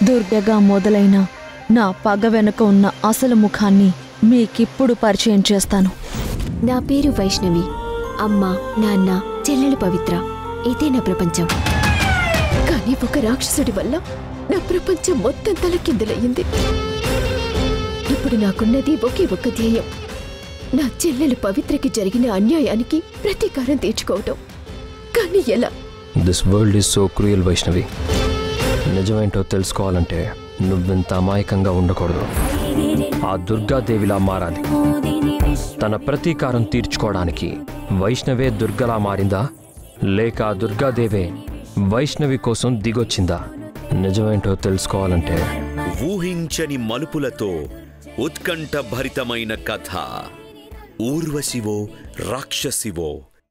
దుర్గగా మొదలైన నా పగ వెనుక ఉన్న అసలు ముఖాన్ని మీకిప్పుడు పరిచయం చేస్తాను నా పేరు వైష్ణవి అమ్మ నాన్న చెల్లెలు పవిత్ర ఇదే నా ప్రపంచం కానీ ఒక రాక్షసుడి వల్ల నా ప్రపంచం మొత్తం తలకిందులయ్యింది ఇప్పుడు నాకున్నది ఒకే ఒక్క ధ్యేయం నా చెల్లెలు పవిత్రకి జరిగిన అన్యాయానికి ప్రతీకారం తీర్చుకోవటం కానీ ఎలా this world is so cruel Vaishnavi నిజమేంటో తెలుసుకోవాలంటే నువ్వింత అమాయకంగా ఉండకూడదు ఆ దుర్గాదేవిలా మారాలి తన ప్రతీకారం తీర్చుకోవడానికి వైష్ణవే దుర్గలా మారిందా లేక ఆ దుర్గాదేవే వైష్ణవి కోసం దిగొచ్చిందా నిజమేంటో తెలుసుకోవాలంటే ఊహించని మలుపులతో ఉత్కంఠభరితమైన కథ ఊర్వశివో రాక్షసివో